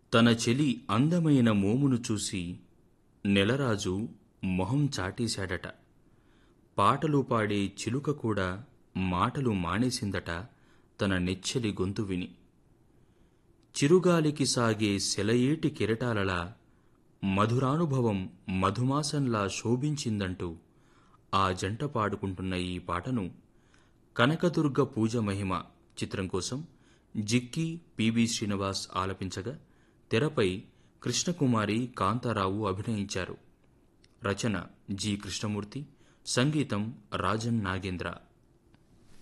తన చెలి అందమైన మోమును చూసి నెలరాజు మొహం చాటేశాడట పాటలు పాడే చిలుక కూడా మాటలు మానేసిందట తన నెచ్చెలి గొంతు విని చిరుగాలికి సాగే సెలయేటి కెరటాలలా మధురానుభవం మధుమాసంలా శోభించిందంటూ ఆ జంట పాడుకుంటున్న ఈ పాటను కనకదుర్గ పూజ మహిమ చిత్రం కోసం జిక్కి పిబి శ్రీనివాస్ ఆలపించగా తెరపై కృష్ణకుమారి కాంతారావు అభినయించారు రచన జి కృష్ణమూర్తి సంగీతం రాజన్ నాగేంద్ర